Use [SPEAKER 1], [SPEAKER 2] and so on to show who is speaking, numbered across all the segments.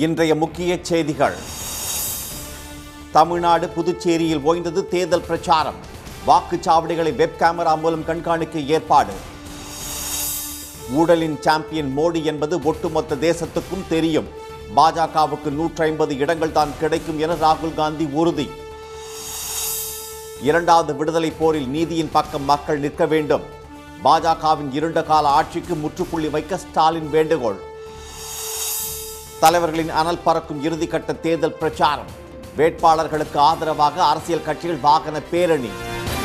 [SPEAKER 1] இன்றைய முக்கிய செய்திகள் தமிழ்நாடு புதுச்சேரியில் ஓய்ந்தது தேர்தல் பிரச்சாரம் வாக்குச்சாவடிகளை வெப் கேமரா மூலம் கண்காணிக்க ஏற்பாடு ஊழலின் சாம்பியன் மோடி என்பது ஒட்டுமொத்த தேசத்துக்கும் தெரியும் பாஜகவுக்கு நூற்றி ஐம்பது இடங்கள் தான் கிடைக்கும் என ராகுல் காந்தி உறுதி இரண்டாவது விடுதலை போரில் நீதியின் பக்கம் மக்கள் நிற்க வேண்டும் பாஜகவின் இருண்ட கால ஆட்சிக்கு முற்றுப்புள்ளி வைக்க ஸ்டாலின் வேண்டுகோள் தலைவர்களின் அனல் பறக்கும் இறுதிக்கட்ட தேர்தல் பிரச்சாரம் வேட்பாளர்களுக்கு ஆதரவாக அரசியல் கட்சிகள் வாகன பேரணி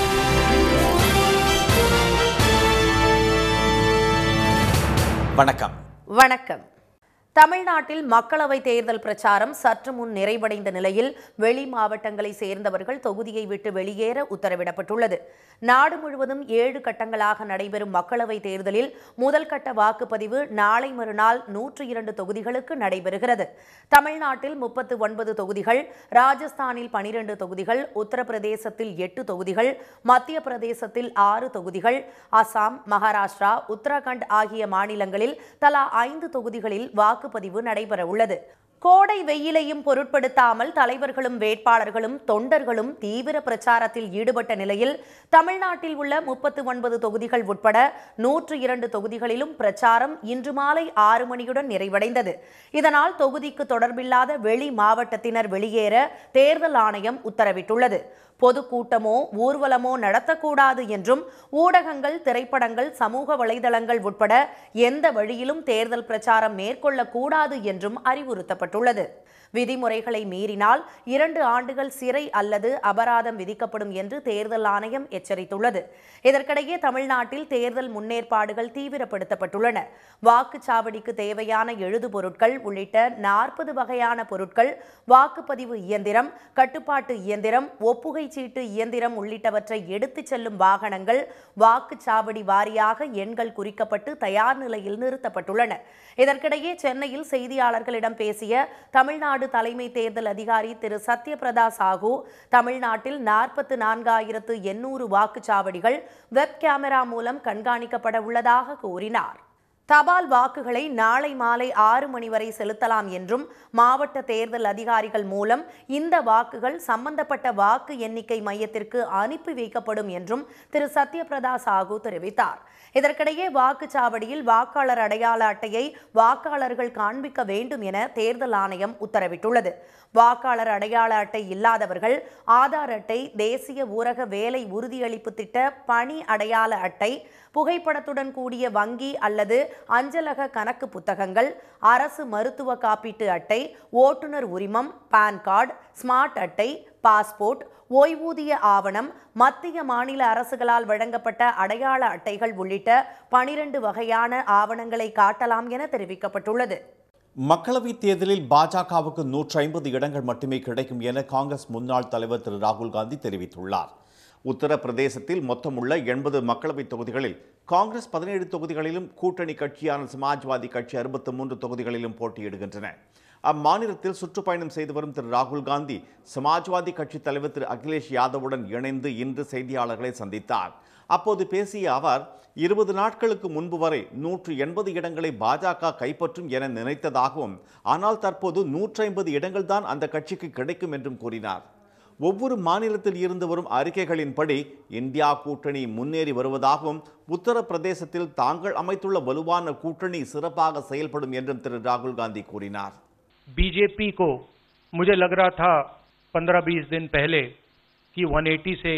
[SPEAKER 1] வணக்கம்
[SPEAKER 2] வணக்கம் தமிழ்நாட்டில் மக்களவைத் தேர்தல் பிரச்சாரம் சற்று முன் நிறைவடைந்த நிலையில் வெளி மாவட்டங்களை சேர்ந்தவர்கள் தொகுதியை விட்டு வெளியேற உத்தரவிடப்பட்டுள்ளது நாடு முழுவதும் ஏழு கட்டங்களாக நடைபெறும் மக்களவைத் தேர்தலில் முதல் கட்ட வாக்குப்பதிவு நாளை மறுநாள் நூற்று இரண்டு தொகுதிகளுக்கு நடைபெறுகிறது தமிழ்நாட்டில் முப்பத்து ஒன்பது தொகுதிகள் ராஜஸ்தானில் பனிரெண்டு தொகுதிகள் உத்தரப்பிரதேசத்தில் எட்டு தொகுதிகள் மத்திய பிரதேசத்தில் ஆறு தொகுதிகள் அசாம் மகாராஷ்டிரா உத்தரகண்ட் ஆகிய மாநிலங்களில் தலா ஐந்து தொகுதிகளில் வாக்குப்பதிவு நடைபெற உள்ளது கோடை வெயிலையும் பொருட்படுத்தாமல் தலைவர்களும் வேட்பாளர்களும் தொண்டர்களும் தீவிர பிரச்சாரத்தில் ஈடுபட்ட நிலையில் தமிழ்நாட்டில் உள்ள முப்பத்து ஒன்பது தொகுதிகள் உட்பட நூற்று இரண்டு தொகுதிகளிலும் பிரச்சாரம் இன்று மாலை ஆறு மணியுடன் நிறைவடைந்தது இதனால் தொகுதிக்கு தொடர்பில்லாத வெளி மாவட்டத்தினர் வெளியேற தேர்தல் ஆணையம் உத்தரவிட்டுள்ளது பொதுக்கூட்டமோ ஊர்வலமோ நடத்தக்கூடாது என்றும் ஊடகங்கள் திரைப்படங்கள் சமூக வலைதளங்கள் உட்பட எந்த வழியிலும் தேர்தல் பிரச்சாரம் மேற்கொள்ளக்கூடாது என்றும் அறிவுறுத்தப்பட்டுள்ளது விதிமுறைகளை மீறினால் இரண்டு ஆண்டுகள் சிறை அல்லது அபராதம் விதிக்கப்படும் என்று தேர்தல் ஆணையம் எச்சரித்துள்ளது இதற்கிடையே தமிழ்நாட்டில் தேர்தல் முன்னேற்பாடுகள் தீவிரப்படுத்தப்பட்டுள்ளன வாக்குச்சாவடிக்கு தேவையான எழுது பொருட்கள் உள்ளிட்ட நாற்பது வகையான பொருட்கள் வாக்குப்பதிவு இயந்திரம் கட்டுப்பாட்டு இயந்திரம் ஒப்புகை சீட்டு இயந்திரம் உள்ளிட்டவற்றை எடுத்துச் செல்லும் வாகனங்கள் வாக்குச்சாவடி வாரியாக எண்கள் குறிக்கப்பட்டு தயார் நிலையில் நிறுத்தப்பட்டுள்ளன இதற்கிடையே சென்னையில் செய்தியாளர்களிடம் பேசிய தமிழ்நாடு தலைமை தேர்தல் அதிகாரி திரு சத்யபிரதா சாஹூ தமிழ்நாட்டில் நாற்பத்து நான்காயிரத்து எண்ணூறு வாக்குச்சாவடிகள் வெப் கேமரா மூலம் கண்காணிக்கப்பட உள்ளதாக கூறினார் தபால் வாக்குகளை நாளை மாலை ஆறு மணி வரை செலுத்தலாம் என்றும் மாவட்ட தேர்தல் அதிகாரிகள் மூலம் இந்த வாக்குகள் சம்பந்தப்பட்ட வாக்கு எண்ணிக்கை மையத்திற்கு அனுப்பி வைக்கப்படும் என்றும் திரு சத்யபிரதா சாஹூ தெரிவித்தார் இதற்கிடையே வாக்குச்சாவடியில் வாக்காளர் அடையாள அட்டையை வாக்காளர்கள் காண்பிக்க வேண்டும் என தேர்தல் ஆணையம் உத்தரவிட்டுள்ளது வாக்காளர் அடையாள அட்டை இல்லாதவர்கள் ஆதார் அட்டை தேசிய ஊரக வேலை உறுதியளிப்பு திட்ட பணி அடையாள அட்டை புகைப்படத்துடன் கூடிய வங்கி அல்லது அஞ்சலக கணக்கு புத்தகங்கள் அரசு மருத்துவ காப்பீட்டு அட்டை ஓட்டுநர் உரிமம் பான் கார்டு ஸ்மார்ட் அட்டை பாஸ்போர்ட் ஓய்வூதிய ஆவணம் மத்திய மாநில அரசுகளால் வழங்கப்பட்ட அடையாள அட்டைகள் உள்ளிட்ட பனிரெண்டு வகையான ஆவணங்களை காட்டலாம் என தெரிவிக்கப்பட்டுள்ளது
[SPEAKER 1] மக்களவைத் தேர்தலில் பாஜகவுக்கு நூற்றி ஐம்பது இடங்கள் மட்டுமே கிடைக்கும் என காங்கிரஸ் முன்னாள் தலைவர் திரு ராகுல் காந்தி தெரிவித்துள்ளார் உத்தரப்பிரதேசத்தில் மொத்தமுள்ள எண்பது மக்களவைத் தொகுதிகளில் காங்கிரஸ் பதினேழு தொகுதிகளிலும் கூட்டணி கட்சியான சமாஜ்வாதி கட்சி அறுபத்தி மூன்று தொகுதிகளிலும் போட்டியிடுகின்றன அம்மாநிலத்தில் சுற்றுப்பயணம் செய்து வரும் திரு ராகுல் காந்தி சமாஜ்வாதி கட்சி தலைவர் திரு அகிலேஷ் யாதவுடன் இணைந்து இன்று செய்தியாளர்களை சந்தித்தார் அப்போது பேசிய அவர் இருபது நாட்களுக்கு முன்பு வரை நூற்று எண்பது இடங்களை பாஜக கைப்பற்றும் என நினைத்ததாகவும் ஆனால் தற்போது நூற்றி ஐம்பது இடங்கள் தான் அந்த கட்சிக்கு கிடைக்கும் என்றும் கூறினார் ஒவ்வொரு மாநிலத்தில் இருந்து வரும் அறிக்கைகளின்படி இந்தியா கூட்டணி முன்னேறி வருவதாகவும் உத்தரப்பிரதேசத்தில் தாங்கள் அமைத்துள்ள வலுவான கூட்டணி சிறப்பாக செயல்படும் என்றும் திரு ராகுல் காந்தி கூறினார்
[SPEAKER 3] बीजेपी को मुझे लग रहा था 15-20 दिन पहले कि 180 से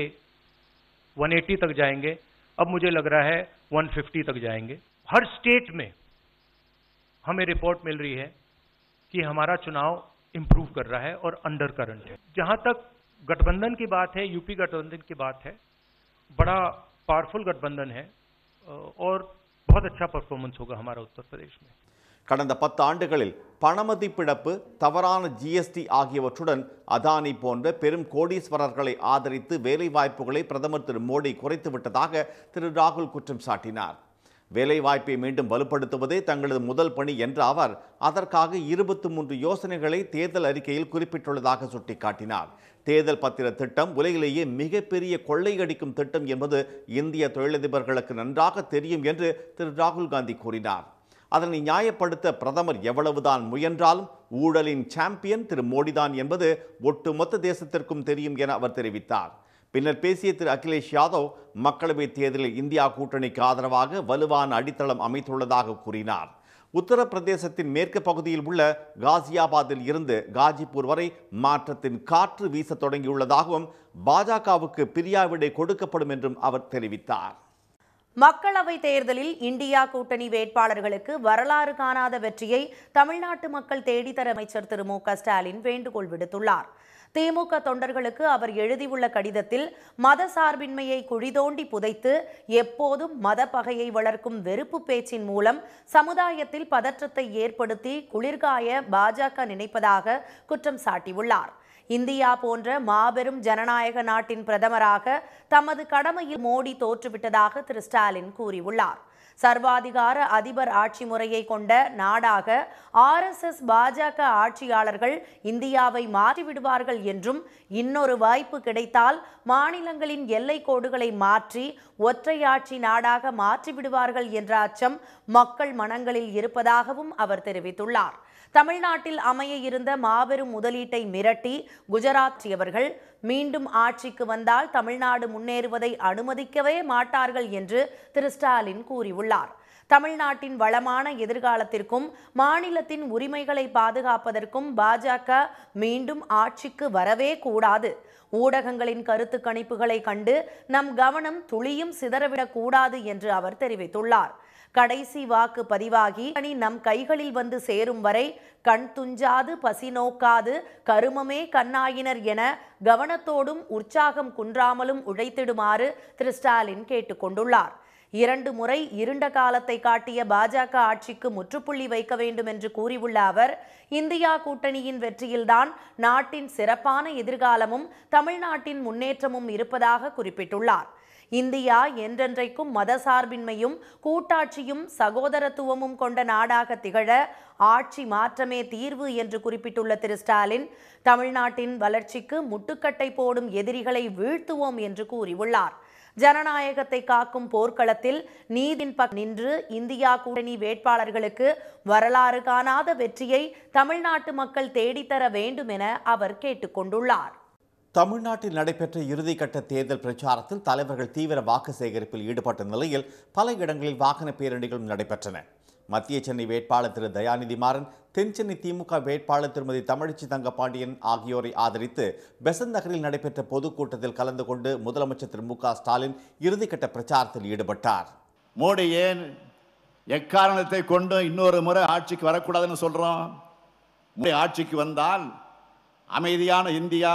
[SPEAKER 3] 180 तक जाएंगे अब मुझे लग रहा है 150 तक जाएंगे हर स्टेट में हमें रिपोर्ट मिल रही है कि हमारा चुनाव इंप्रूव कर रहा है और अंडर करंट है जहां तक गठबंधन की बात है यूपी गठबंधन की बात है बड़ा पावरफुल गठबंधन है और बहुत अच्छा परफॉर्मेंस होगा हमारा उत्तर प्रदेश में
[SPEAKER 1] கடந்த பத்து ஆண்டுகளில் பணமதிப்பிழப்பு தவறான ஜிஎஸ்டி ஆகியவற்றுடன் அதானி போன்ற பெரும் கோடீஸ்வரர்களை ஆதரித்து வேலைவாய்ப்புகளை பிரதமர் திரு மோடி குறைத்து விட்டதாக திரு ராகுல் குற்றம் சாட்டினார் வேலைவாய்ப்பை மீண்டும் வலுப்படுத்துவதே தங்களது முதல் பணி என்ற அவர் அதற்காக இருபத்தி மூன்று யோசனைகளை தேர்தல் அறிக்கையில் குறிப்பிட்டுள்ளதாக சுட்டிக்காட்டினார் தேர்தல் பத்திர திட்டம் உலகிலேயே மிகப்பெரிய கொள்ளையடிக்கும் திட்டம் என்பது இந்திய தொழிலதிபர்களுக்கு நன்றாக தெரியும் என்று திரு ராகுல் காந்தி கூறினார் அதனை நியாயப்படுத்த பிரதமர் எவ்வளவுதான் முயன்றாலும் ஊழலின் சாம்பியன் திரு மோடிதான் என்பது ஒட்டுமொத்த தேசத்திற்கும் தெரியும் என அவர் தெரிவித்தார் பின்னர் பேசிய திரு அகிலேஷ் யாதவ் மக்களவைத் தேர்தலில் இந்தியா கூட்டணிக்கு ஆதரவாக வலுவான அடித்தளம் அமைத்துள்ளதாக கூறினார் உத்தரப்பிரதேசத்தின் மேற்கு பகுதியில் உள்ள காசியாபாத்தில் இருந்து காஜிப்பூர் வரை மாற்றத்தின் காற்று வீச தொடங்கியுள்ளதாகவும் பாஜகவுக்கு பிரியாவிடை கொடுக்கப்படும் என்றும் அவர் தெரிவித்தார்
[SPEAKER 2] மக்களவை தேர்தலில் இந்தியா கூட்டணி வேட்பாளர்களுக்கு வரலாறு காணாத வெற்றியை தமிழ்நாட்டு மக்கள் தேடித்தர அமைச்சர் திரு மு க ஸ்டாலின் வேண்டுகோள் விடுத்துள்ளார் திமுக தொண்டர்களுக்கு அவர் எழுதியுள்ள கடிதத்தில் மத சார்பின்மையை குழிதோண்டி புதைத்து எப்போதும் மத பகையை வளர்க்கும் வெறுப்பு பேச்சின் மூலம் சமுதாயத்தில் பதற்றத்தை ஏற்படுத்தி குளிர்காய பாஜக நினைப்பதாக குற்றம் சாட்டியுள்ளார் இந்தியா போன்ற மாபெரும் ஜனநாயக நாட்டின் பிரதமராக தமது கடமையில் மோடி தோற்றுவிட்டதாக திரு ஸ்டாலின் கூறியுள்ளார் சர்வாதிகார அதிபர் ஆட்சி முறையை கொண்ட நாடாக ஆர்எஸ்எஸ் பாஜக ஆட்சியாளர்கள் இந்தியாவை மாற்றிவிடுவார்கள் என்றும் இன்னொரு வாய்ப்பு கிடைத்தால் மாநிலங்களின் எல்லை கோடுகளை மாற்றி ஒற்றையாட்சி நாடாக மாற்றிவிடுவார்கள் என்ற அச்சம் மக்கள் மனங்களில் இருப்பதாகவும் அவர் தெரிவித்துள்ளார் தமிழ்நாட்டில் அமைய இருந்த மாபெரும் முதலீட்டை மிரட்டி குஜராத்தியவர்கள் மீண்டும் ஆட்சிக்கு வந்தால் தமிழ்நாடு முன்னேறுவதை அனுமதிக்கவே மாட்டார்கள் என்று திரு ஸ்டாலின் கூறியுள்ளார் தமிழ்நாட்டின் வளமான எதிர்காலத்திற்கும் மாநிலத்தின் உரிமைகளை பாதுகாப்பதற்கும் பாஜக மீண்டும் ஆட்சிக்கு வரவே கூடாது ஊடகங்களின் கருத்து கணிப்புகளை கண்டு நம் கவனம் துளியும் சிதறவிடக் கூடாது என்று அவர் தெரிவித்துள்ளார் கடைசி வாக்கு பதிவாகி அணி நம் கைகளில் வந்து சேரும் வரை கண் துஞ்சாது பசி நோக்காது கருமமே கண்ணாயினர் என கவனத்தோடும் உற்சாகம் குன்றாமலும் உழைத்திடுமாறு திரு ஸ்டாலின் கேட்டுக்கொண்டுள்ளார் இரண்டு முறை இருண்ட காலத்தை காட்டிய பாஜக ஆட்சிக்கு முற்றுப்புள்ளி வைக்க வேண்டும் என்று கூறியுள்ள அவர் இந்தியா கூட்டணியின் வெற்றியில்தான் நாட்டின் சிறப்பான எதிர்காலமும் தமிழ்நாட்டின் முன்னேற்றமும் இருப்பதாக குறிப்பிட்டுள்ளார் இந்தியா என்றென்றைக்கும் மதசார்பின்மையும் கூட்டாட்சியும் சகோதரத்துவமும் கொண்ட நாடாக திகழ ஆட்சி மாற்றமே தீர்வு என்று குறிப்பிட்டுள்ள திரு ஸ்டாலின் தமிழ்நாட்டின் வளர்ச்சிக்கு முட்டுக்கட்டை போடும் எதிரிகளை வீழ்த்துவோம் என்று கூறியுள்ளார் ஜனநாயகத்தை காக்கும் போர்க்களத்தில் நீதின் பக் நின்று இந்தியா கூட்டணி வேட்பாளர்களுக்கு வரலாறு காணாத வெற்றியை தமிழ்நாட்டு மக்கள் தேடித்தர வேண்டும் என அவர் கேட்டுக்கொண்டுள்ளார்
[SPEAKER 1] தமிழ்நாட்டில் நடைபெற்ற இறுதிக்கட்ட தேர்தல் பிரச்சாரத்தில் தலைவர்கள் தீவிர வாக்கு சேகரிப்பில் ஈடுபட்ட நிலையில் பல இடங்களில் வாகன பேரணிகளும் நடைபெற்றன மத்திய சென்னை வேட்பாளர் திரு தயாநிதி மாறன் தென் சென்னை திமுக வேட்பாளர் திருமதி தமிழச்சி தங்கபாண்டியன் ஆகியோரை ஆதரித்து பெசன்ட் நகரில் நடைபெற்ற பொதுக்கூட்டத்தில் கலந்து கொண்டு முதலமைச்சர் திரு மு க ஸ்டாலின் இறுதிக்கட்ட பிரச்சாரத்தில் ஈடுபட்டார்
[SPEAKER 4] மோடி ஏன் எக்காரணத்தை கொண்டு இன்னொரு முறை ஆட்சிக்கு வரக்கூடாதுன்னு சொல்றோம் மோடி ஆட்சிக்கு வந்தால் அமைதியான இந்தியா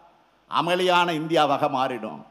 [SPEAKER 4] அமளியான இந்தியாவாக மாறிடும்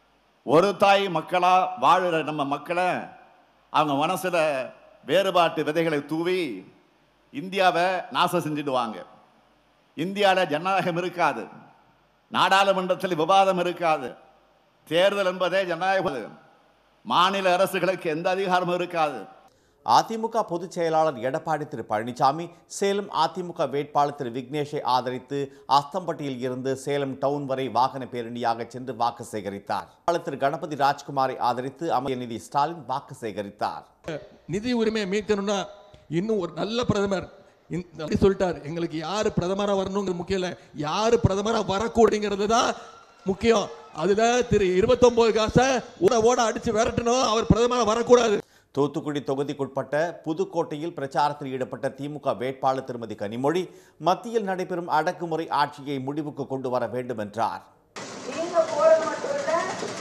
[SPEAKER 4] ஒரு தாய் மக்களா வாழுற நம்ம மக்களை அவங்க மனசுல வேறுபாட்டு விதைகளை தூவி இந்தியாவை நாசம் செஞ்சிடுவாங்க இந்தியாவில் ஜனநாயகம் இருக்காது நாடாளுமன்றத்தில் விவாதம் இருக்காது தேர்தல் என்பதே ஜனநாயகம் மாநில அரசுகளுக்கு எந்த அதிகாரமும் இருக்காது
[SPEAKER 1] அதிமுக பொதுச் செயலாளர் எடப்பாடி திரு பழனிசாமி சேலம் அதிமுக வேட்பாளர் திரு விக்னேஷை ஆதரித்து அஸ்தம்பட்டியில் இருந்து சேலம் டவுன் வரை வாகன பேரணியாக சென்று வாக்கு சேகரித்தார் வேட்பாளர் திரு கணபதி ராஜ்குமாரை ஆதரித்து அமைச்சர் ஸ்டாலின் வாக்கு சேகரித்தார்
[SPEAKER 5] நிதி உரிமையை மீட்கணும்னா இன்னும் ஒரு நல்ல பிரதமர் இந்த அப்படி சொல்லிட்டார் எங்களுக்கு யாரு பிரதமரா வரணுங்கிறது முக்கியம் இல்லை யாரு பிரதமரா வரக்கூடுங்கிறது தான் முக்கியம் அதுல திரு இருபத்தொன்பது காசை ஓட ஓட அடிச்சு விரட்டணும் அவர் பிரதமரா வரக்கூடாது
[SPEAKER 1] தூத்துக்குடி தொகுதிக்குட்பட்ட புதுக்கோட்டையில் பிரச்சாரத்தில் ஈடுபட்ட திமுக வேட்பாளர் திருமதி கனிமொழி மத்தியில் நடைபெறும் அடக்குமுறை ஆட்சியை முடிவுக்கு கொண்டு வர வேண்டும் என்றார்
[SPEAKER 6] நீங்க போறது மட்டும் இல்ல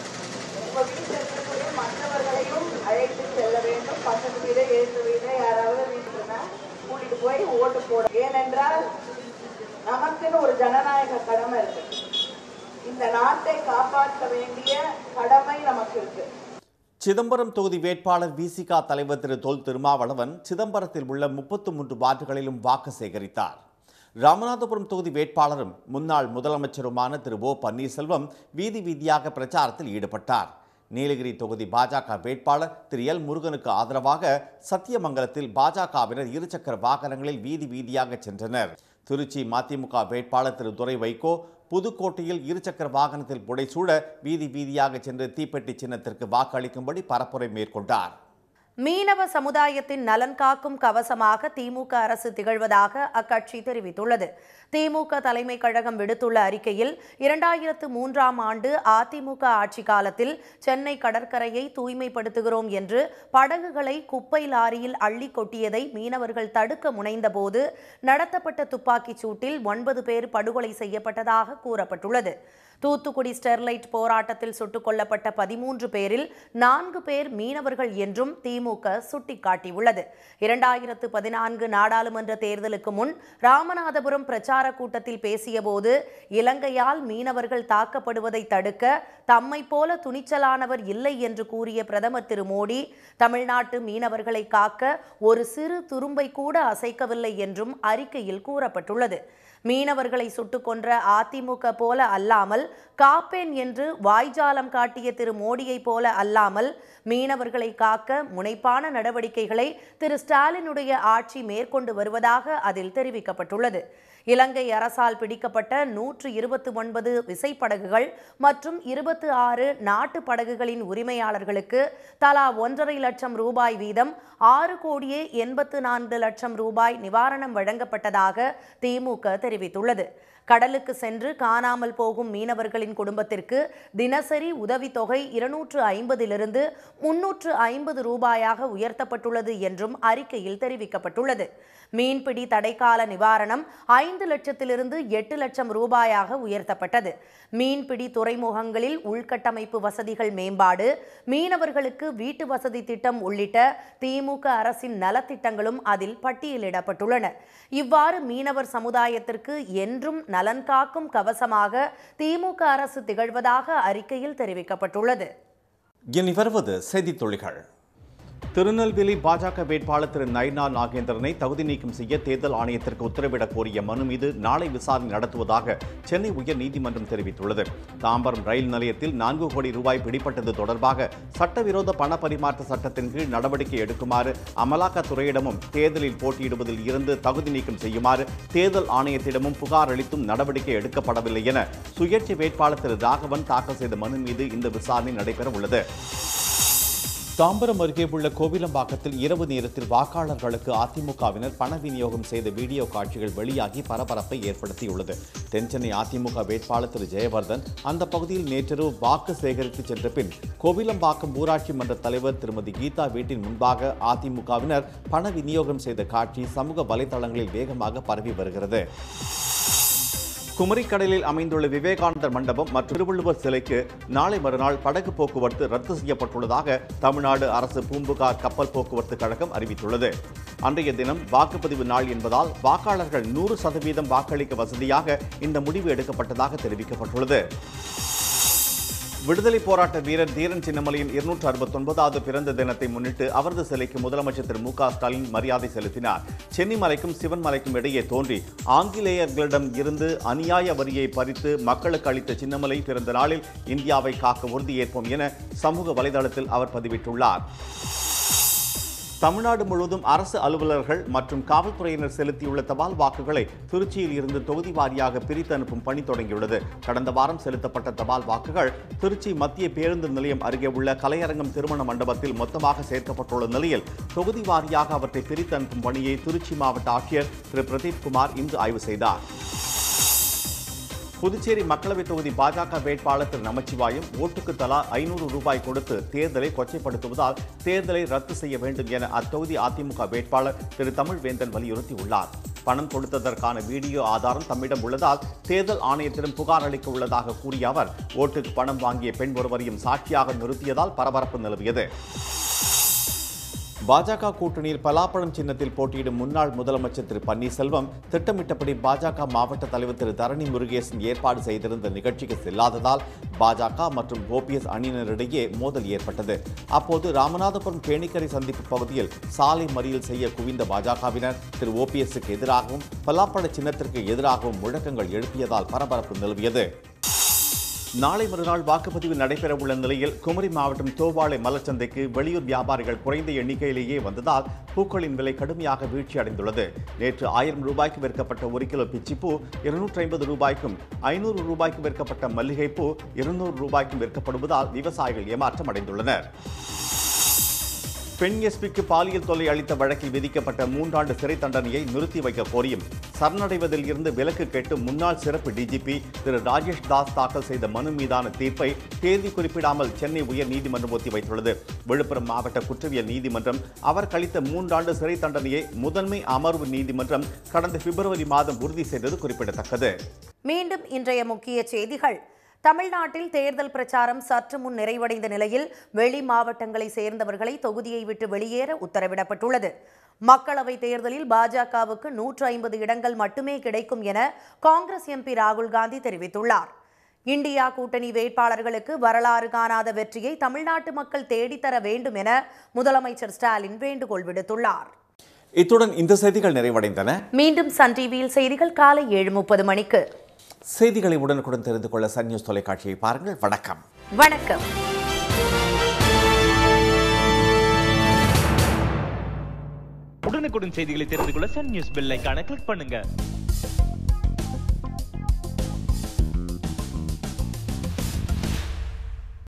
[SPEAKER 6] உங்க வீட்டுல இருக்கக்கூடிய மற்றவர்களையும் அழைத்து செல்ல வேண்டும் பக்கத்து வீடு எழுத்து வீடு யாராவது வீட்டுனா கூட்டிட்டு போய் ஓட்டு போட ஏனென்றால் நமக்குன்னு ஒரு ஜனநாயக கடமை இருக்கு இந்த நாட்டை காப்பாற்ற வேண்டிய கடமை நமக்கு இருக்கு
[SPEAKER 1] சிதம்பரம் தொகுதி வேட்பாளர் விசிகா தலைவர் திரு தொல் திருமாவளவன் சிதம்பரத்தில் உள்ள முப்பத்து மூன்று வார்டுகளிலும் வாக்கு சேகரித்தார் ராமநாதபுரம் தொகுதி வேட்பாளரும் முன்னாள் முதலமைச்சருமான திரு ஓ பன்னீர்செல்வம் வீதி வீதியாக பிரச்சாரத்தில் ஈடுபட்டார் நீலகிரி தொகுதி பாஜக வேட்பாளர் திரு எல் முருகனுக்கு ஆதரவாக சத்தியமங்கலத்தில் பாஜகவினர் இருசக்கர வாகனங்களில் வீதி வீதியாக சென்றனர் திருச்சி மதிமுக வேட்பாளர் திரு துரை வைகோ புதுக்கோட்டையில் இருசக்கர வாகனத்தில் புடைசூழ வீதி வீதியாக சென்று தீப்பெட்டி சின்னத்திற்கு வாக்களிக்கும்படி பரப்புரை மேற்கொண்டார்
[SPEAKER 2] மீனவ சமுதாயத்தின் நலன் காக்கும் கவசமாக திமுக அரசு திகழ்வதாக அக்கட்சி தெரிவித்துள்ளது திமுக தலைமை கழகம் விடுத்துள்ள அறிக்கையில் இரண்டாயிரத்து மூன்றாம் ஆண்டு அதிமுக ஆட்சி காலத்தில் சென்னை கடற்கரையை தூய்மைப்படுத்துகிறோம் என்று படகுகளை குப்பை லாரியில் அள்ளி கொட்டியதை மீனவர்கள் தடுக்க முனைந்தபோது நடத்தப்பட்ட துப்பாக்கிச் சூட்டில் ஒன்பது பேர் படுகொலை செய்யப்பட்டதாக கூறப்பட்டுள்ளது தூத்துக்குடி ஸ்டெர்லைட் போராட்டத்தில் சுட்டுக் கொல்லப்பட்ட பதிமூன்று பேரில் நான்கு பேர் மீனவர்கள் என்றும் திமுக சுட்டிக்காட்டியுள்ளது இரண்டாயிரத்து பதினான்கு நாடாளுமன்ற தேர்தலுக்கு முன் ராமநாதபுரம் பிரச்சார கூட்டத்தில் பேசியபோது இலங்கையால் மீனவர்கள் தாக்கப்படுவதை தடுக்க தம்மை போல துணிச்சலானவர் இல்லை என்று கூறிய பிரதமர் திரு மோடி தமிழ்நாட்டு மீனவர்களை காக்க ஒரு சிறு துரும்பை கூட அசைக்கவில்லை என்றும் அறிக்கையில் கூறப்பட்டுள்ளது மீனவர்களை சுட்டுக் கொன்ற அதிமுக போல அல்லாமல் காப்பேன் என்று வாய்ஜாலம் காட்டிய திரு மோடியைப் போல அல்லாமல் மீனவர்களை காக்க முனைப்பான நடவடிக்கைகளை திரு ஸ்டாலினுடைய ஆட்சி மேற்கொண்டு வருவதாக அதில் தெரிவிக்கப்பட்டுள்ளது இலங்கை அரசால் பிடிக்கப்பட்ட நூற்று இருபத்தி ஒன்பது விசைப்படகுகள் மற்றும் இருபத்தி ஆறு நாட்டு படகுகளின் உரிமையாளர்களுக்கு தலா ஒன்றரை லட்சம் ரூபாய் வீதம் ஆறு கோடியே எண்பத்து நான்கு லட்சம் ரூபாய் நிவாரணம் வழங்கப்பட்டதாக திமுக தெரிவித்துள்ளது கடலுக்கு சென்று காணாமல் போகும் மீனவர்களின் குடும்பத்திற்கு தினசரி உதவித்தொகை இருநூற்று ஐம்பதிலிருந்து முன்னூற்று ஐம்பது ரூபாயாக உயர்த்தப்பட்டுள்ளது என்றும் அறிக்கையில் தெரிவிக்கப்பட்டுள்ளது மீன்பிடி தடைக்கால நிவாரணம் ஐந்து லட்சத்திலிருந்து எட்டு லட்சம் ரூபாயாக உயர்த்தப்பட்டது மீன்பிடி துறைமுகங்களில் உள்கட்டமைப்பு வசதிகள் மேம்பாடு மீனவர்களுக்கு வீட்டு வசதி திட்டம் உள்ளிட்ட திமுக அரசின் நலத்திட்டங்களும் அதில் பட்டியலிடப்பட்டுள்ளன இவ்வாறு மீனவர் சமுதாயத்திற்கு என்றும் நலன் காக்கும் கவசமாக திமுக அரசு திகழ்வதாக அறிக்கையில் தெரிவிக்கப்பட்டுள்ளது
[SPEAKER 1] இனி வருவது செய்தித் துளிகள் திருநெல்வேலி பாஜக வேட்பாளர் திரு நைனா நாகேந்திரனை தகுதி நீக்கம் செய்ய தேர்தல் ஆணையத்திற்கு உத்தரவிடக் கோரிய மனு மீது நாளை விசாரணை நடத்துவதாக சென்னை உயர்நீதிமன்றம் தெரிவித்துள்ளது தாம்பரம் ரயில் நிலையத்தில் நான்கு கோடி ரூபாய் பிடிப்பட்டது தொடர்பாக சட்டவிரோத பண பரிமாற்ற சட்டத்தின் கீழ் நடவடிக்கை எடுக்குமாறு அமலாக்கத்துறையிடமும் தேர்தலில் போட்டியிடுவதில் இருந்து தகுதி நீக்கம் செய்யுமாறு தேர்தல் ஆணையத்திடமும் புகார் அளித்தும் நடவடிக்கை எடுக்கப்படவில்லை என சுயேட்சை வேட்பாளர் திரு ராகவன் தாக்கல் செய்த மனு மீது இந்த விசாரணை நடைபெற உள்ளது தாம்பரம் அருகே உள்ள கோவிலம்பாக்கத்தில் இரவு நேரத்தில் வாக்காளர்களுக்கு அதிமுகவினர் பண விநியோகம் செய்த வீடியோ காட்சிகள் வெளியாகி பரபரப்பை ஏற்படுத்தியுள்ளது தென்சென்னை அதிமுக வேட்பாளர் திரு ஜெயவர்தன் அந்த பகுதியில் நேற்றிரவு வாக்கு சேகரித்து சென்ற பின் கோவிலம்பாக்கம் ஊராட்சி மன்ற தலைவர் திருமதி கீதா வீட்டின் முன்பாக அதிமுகவினர் பண விநியோகம் செய்த காட்சி சமூக வலைதளங்களில் வேகமாக பரவி வருகிறது குமரிக்கடலில் அமைந்துள்ள விவேகானந்தர் மண்டபம் மற்றும் திருவள்ளுவர் சிலைக்கு நாளை மறுநாள் படகு போக்குவரத்து ரத்து செய்யப்பட்டுள்ளதாக தமிழ்நாடு அரசு பூம்புகார் கப்பல் போக்குவரத்து கழகம் அறிவித்துள்ளது அன்றைய தினம் வாக்குப்பதிவு நாள் என்பதால் வாக்காளர்கள் நூறு சதவீதம் வாக்களிக்க வசதியாக இந்த முடிவு எடுக்கப்பட்டதாக தெரிவிக்கப்பட்டுள்ளது விடுதலை போராட்ட வீரர் தீரன் சின்னமலையின் இருநூற்று அறுபத்தொன்பதாவது பிறந்த தினத்தை முன்னிட்டு அவரது சிலைக்கு முதலமைச்சர் திரு மு க ஸ்டாலின் மரியாதை செலுத்தினார் சென்னி மலைக்கும் சிவன் மலைக்கும் இடையே தோன்றி ஆங்கிலேயர்களிடம் இருந்து அநியாய வரியை பறித்து மக்களுக்கு அளித்த சின்னமலை பிறந்த நாளில் இந்தியாவை காக்க உறுதியேற்போம் என சமூக வலைதளத்தில் அவர் பதிவிட்டுள்ளார் தமிழ்நாடு முழுவதும் அரசு அலுவலர்கள் மற்றும் காவல்துறையினர் செலுத்தியுள்ள தபால் வாக்குகளை திருச்சியில் இருந்து தொகுதி வாரியாக பிரித்து அனுப்பும் பணி தொடங்கியுள்ளது கடந்த வாரம் செலுத்தப்பட்ட தபால் வாக்குகள் திருச்சி மத்திய பேருந்து நிலையம் அருகே உள்ள கலையரங்கம் திருமண மண்டபத்தில் மொத்தமாக சேர்க்கப்பட்டுள்ள நிலையில் தொகுதி வாரியாக அவற்றை பிரித்து அனுப்பும் பணியை திருச்சி மாவட்ட ஆட்சியர் திரு பிரதீப் குமார் இன்று ஆய்வு செய்தார் புதுச்சேரி மக்களவைத் தொகுதி பாஜக வேட்பாளர் திரு நமச்சிவாயம் ஓட்டுக்கு தலா ஐநூறு ரூபாய் கொடுத்து தேர்தலை கொச்சைப்படுத்துவதால் தேர்தலை ரத்து செய்ய வேண்டும் என அத்தொகுதி அதிமுக வேட்பாளர் திரு தமிழ்வேந்தன் வலியுறுத்தியுள்ளார் பணம் கொடுத்ததற்கான வீடியோ ஆதாரம் தம்மிடம் உள்ளதால் தேர்தல் ஆணையத்திடம் புகார் அளிக்க உள்ளதாக கூறிய அவர் ஓட்டுக்கு பணம் வாங்கிய பெண் ஒருவரையும் சாட்சியாக நிறுத்தியதால் பரபரப்பு நிலவியது பாஜக கூட்டணியில் பலாப்பழம் சின்னத்தில் போட்டியிடும் முன்னாள் முதலமைச்சர் திரு பன்னீர்செல்வம் திட்டமிட்டபடி பாஜக மாவட்ட தலைவர் திரு தரணி முருகேசன் ஏற்பாடு செய்திருந்த நிகழ்ச்சிக்கு செல்லாததால் பாஜக மற்றும் ஓபிஎஸ் அணியினரிடையே மோதல் ஏற்பட்டது அப்போது ராமநாதபுரம் கேணிக்கரை சந்திப்பு பகுதியில் சாலை மறியல் செய்ய குவிந்த பாஜகவினர் திரு ஓபிஎஸ்க்கு எதிராகவும் பலாப்பழ சின்னத்திற்கு எதிராகவும் முழக்கங்கள் எழுப்பியதால் பரபரப்பு நிலவியது நாளை மறுநாள் வாக்குப்பதிவு நடைபெறவுள்ள நிலையில் குமரி மாவட்டம் தோவாளை மலச்சந்தைக்கு வெளியூர் வியாபாரிகள் குறைந்த எண்ணிக்கையிலேயே வந்ததால் பூக்களின் விலை கடுமையாக வீழ்ச்சி அடைந்துள்ளது நேற்று ஆயிரம் ரூபாய்க்கு விற்கப்பட்ட ஒரு கிலோ பிச்சிப்பூ இருநூற்றி ஐம்பது ரூபாய்க்கும் ஐநூறு ரூபாய்க்கு விற்கப்பட்ட மல்லிகைப்பூ இருநூறு ரூபாய்க்கும் விற்கப்படுவதால் விவசாயிகள் ஏமாற்றம் அடைந்துள்ளனர் பெண் எஸ்பிக்கு பாலியல் தொல்லை அளித்த வழக்கில் விதிக்கப்பட்ட மூன்றாண்டு சிறை தண்டனையை நிறுத்தி வைக்க கோரியும் சரணடைவதில் இருந்து விலக்கு கேட்டு முன்னாள் சிறப்பு டிஜிபி திரு ராஜேஷ் தாஸ் தாக்கல் செய்த மனு மீதான தீர்ப்பை தேதி குறிப்பிடாமல் சென்னை உயர் நீதிமன்றம் ஒத்திவைத்துள்ளது விழுப்புரம் மாவட்ட குற்றவியல் நீதிமன்றம் அவர் கழித்த மூன்றாண்டு சிறை தண்டனையை முதன்மை அமர்வு நீதிமன்றம் கடந்த பிப்ரவரி மாதம் உறுதி செய்தது குறிப்பிடத்தக்கது
[SPEAKER 2] மீண்டும் இன்றைய முக்கிய செய்திகள் தமிழ்நாட்டில் தேர்தல் பிரச்சாரம் சற்று முன் நிறைவடைந்த நிலையில் வெளி மாவட்டங்களை சேர்ந்தவர்களை தொகுதியை விட்டு வெளியேற உத்தரவிடப்பட்டுள்ளது மக்களவைத் தேர்தலில் பாஜகவுக்கு நூற்று ஐம்பது இடங்கள் மட்டுமே கிடைக்கும் என காங்கிரஸ் எம்பி ராகுல் காந்தி தெரிவித்துள்ளார் இந்தியா கூட்டணி வேட்பாளர்களுக்கு வரலாறு காணாத வெற்றியை தமிழ்நாட்டு மக்கள் தேடித்தர வேண்டும் என முதலமைச்சர் ஸ்டாலின் வேண்டுகோள் விடுத்துள்ளார்
[SPEAKER 1] இத்துடன் இந்த செய்திகள் நிறைவடைந்தன
[SPEAKER 2] மீண்டும் சன் டிவியில் செய்திகள் காலை ஏழு முப்பது மணிக்கு
[SPEAKER 1] செய்திகளை உடனுக்குடன் தெரிந்து கொள்ள சன் நியூஸ் தொலைக்காட்சியை பாருங்கள் வணக்கம்
[SPEAKER 2] வணக்கம்
[SPEAKER 7] உடனுக்குடன் செய்திகளை தெரிந்து கொள்ள சன் நியூஸ் பெல் ஐகானை கிளிக் பண்ணுங்க